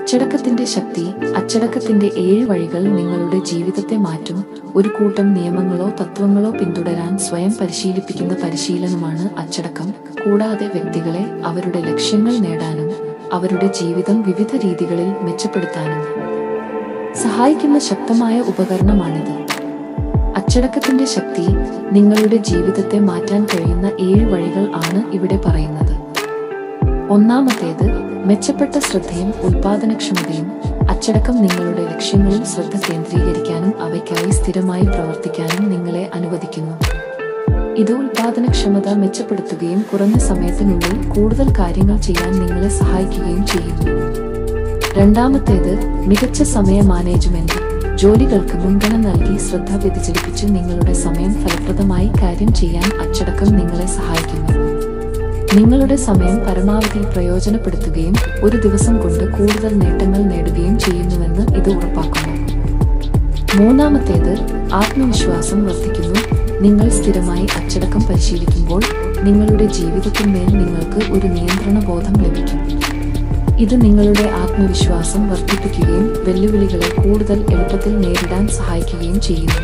അച്ചടക്കത്തിന്റെ ശക്തി അച്ചടക്കത്തിന്റെ ഏഴ് വഴികൾ നിങ്ങളുടെ ജീവിതത്തെ മാറ്റും ഒരു കൂട്ടം നിയമങ്ങളോ തത്വങ്ങളോ പിന്തുടരാൻ സ്വയം പരിശീലിപ്പിക്കുന്ന പരിശീലനമാണ് അച്ചടക്കം കൂടാതെ വ്യക്തികളെ അവരുടെ ലക്ഷ്യങ്ങൾ നേടാനും അവരുടെ ജീവിതം വിവിധ രീതികളിൽ മെച്ചപ്പെടുത്താനും സഹായിക്കുന്ന ശക്തമായ ഉപകരണമാണിത് അച്ചടക്കത്തിന്റെ ശക്തി നിങ്ങളുടെ ജീവിതത്തെ മാറ്റാൻ കഴിയുന്ന ഏഴ് വഴികൾ ആണ് ഇവിടെ പറയുന്നത് ഒന്നാമത്തേത് മെച്ചപ്പെട്ട ശ്രദ്ധയും ഉൽപാദനക്ഷമതയും അച്ചടക്കം നിങ്ങളുടെ ലക്ഷ്യങ്ങളിൽ ശ്രദ്ധ കേന്ദ്രീകരിക്കാനും അവയ്ക്കായി സ്ഥിരമായി പ്രവർത്തിക്കാനും നിങ്ങളെ അനുവദിക്കുന്നു ഇത് ഉൽപാദനക്ഷമത മെച്ചപ്പെടുത്തുകയും കുറഞ്ഞ സമയത്തിനുള്ളിൽ കൂടുതൽ കാര്യങ്ങൾ ചെയ്യാൻ നിങ്ങളെ സഹായിക്കുകയും ചെയ്യുന്നു രണ്ടാമത്തേത് മികച്ച സമയ മാനേജ്മെന്റ് ജോലികൾക്ക് മുൻഗണന നൽകി ശ്രദ്ധ വ്യതിചലിപ്പിച്ച് നിങ്ങളുടെ സമയം ഫലപ്രദമായി കാര്യം ചെയ്യാൻ അച്ചടക്കം നിങ്ങളെ സഹായിക്കുന്നു നിങ്ങളുടെ സമയം പരമാവധി പ്രയോജനപ്പെടുത്തുകയും ഒരു ദിവസം കൊണ്ട് കൂടുതൽ നേട്ടങ്ങൾ നേടുകയും ചെയ്യുന്നുവെന്ന് ഇത് ഉറപ്പാക്കുന്നു മൂന്നാമത്തേത് ആത്മവിശ്വാസം വർദ്ധിക്കുന്നു നിങ്ങൾ സ്ഥിരമായി അച്ചടക്കം പരിശീലിക്കുമ്പോൾ നിങ്ങളുടെ ജീവിതത്തിന്മേൽ നിങ്ങൾക്ക് ഒരു നിയന്ത്രണ ബോധം ലഭിക്കും ഇത് നിങ്ങളുടെ ആത്മവിശ്വാസം വർദ്ധിപ്പിക്കുകയും വെല്ലുവിളികളെ കൂടുതൽ എളുപ്പത്തിൽ നേരിടാൻ സഹായിക്കുകയും ചെയ്യുന്നു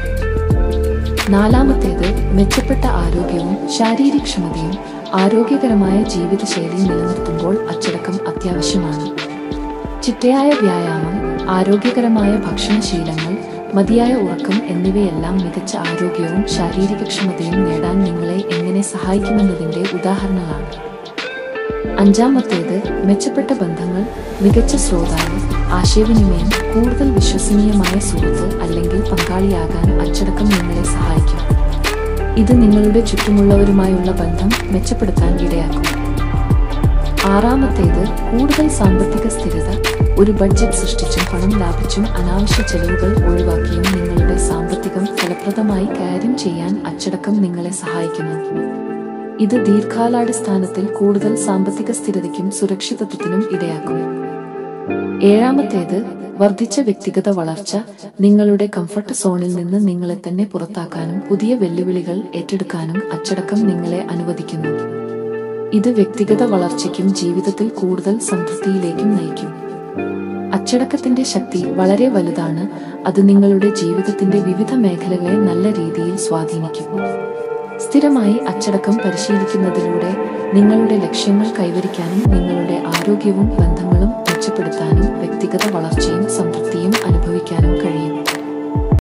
നാലാമത്തേത് മെച്ചപ്പെട്ട ആരോഗ്യവും ശാരീരികക്ഷമതയും ആരോഗ്യകരമായ ജീവിതശൈലി നിലനിർത്തുമ്പോൾ അച്ചടക്കം അത്യാവശ്യമാണ് ചിട്ടയായ വ്യായാമം ആരോഗ്യകരമായ ഭക്ഷണശീലങ്ങൾ മതിയായ ഉറക്കം എന്നിവയെല്ലാം മികച്ച ആരോഗ്യവും ശാരീരികക്ഷമതയും നേടാൻ നിങ്ങളെ എങ്ങനെ സഹായിക്കുമെന്നതിന്റെ ഉദാഹരണങ്ങളാണ് അഞ്ചാമത്തേത് മെച്ചപ്പെട്ട ബന്ധങ്ങൾ മികച്ച ശ്രോതാവ് ആശയവിനിമയം കൂടുതൽ വിശ്വസനീയമായ സുഹൃത്ത് അല്ലെങ്കിൽ പങ്കാളിയാകാൻ അച്ചടക്കം നിങ്ങളെ സഹായിക്കും ഇത് നിങ്ങളുടെ ചുറ്റുമുള്ളവരുമായുള്ള ബന്ധം മെച്ചപ്പെടുത്താൻ ഇടയാക്കും ആറാമത്തേത് കൂടുതൽ സാമ്പത്തിക സ്ഥിരത ഒരു ബഡ്ജറ്റ് സൃഷ്ടിച്ചും പണം ലാഭിച്ചും അനാവശ്യ ചെലവുകൾ ഒഴിവാക്കിയും നിങ്ങളുടെ സാമ്പത്തികം ഫലപ്രദമായി കാര്യം ചെയ്യാൻ അച്ചടക്കം നിങ്ങളെ സഹായിക്കുന്നു ഇത് ദീർഘകാലാടിസ്ഥാനത്തിൽ കൂടുതൽ സാമ്പത്തിക സ്ഥിരതയ്ക്കും സുരക്ഷിതത്വത്തിനും ഇടയാക്കും ഏഴാമത്തേത് വർദ്ധിച്ച വ്യക്തിഗത വളർച്ച നിങ്ങളുടെ കംഫർട്ട് സോണിൽ നിന്ന് നിങ്ങളെ തന്നെ പുറത്താക്കാനും പുതിയ വെല്ലുവിളികൾ ഏറ്റെടുക്കാനും അച്ചടക്കം നിങ്ങളെ അനുവദിക്കുന്നു ഇത് വ്യക്തിഗത വളർച്ചയ്ക്കും ജീവിതത്തിൽ കൂടുതൽ സംതൃപ്തിയിലേക്കും നയിക്കും അച്ചടക്കത്തിന്റെ ശക്തി വളരെ വലുതാണ് അത് നിങ്ങളുടെ ജീവിതത്തിന്റെ വിവിധ മേഖലകളെ നല്ല രീതിയിൽ സ്വാധീനിക്കും സ്ഥിരമായി അച്ചടക്കം പരിശീലിക്കുന്നതിലൂടെ നിങ്ങളുടെ ലക്ഷ്യങ്ങൾ കൈവരിക്കാനും നിങ്ങളുടെ ആരോഗ്യവും ബന്ധങ്ങളും മെച്ചപ്പെടുത്താനും വ്യക്തിഗത വളർച്ചയും സംതൃപ്തിയും അനുഭവിക്കാനും കഴിയും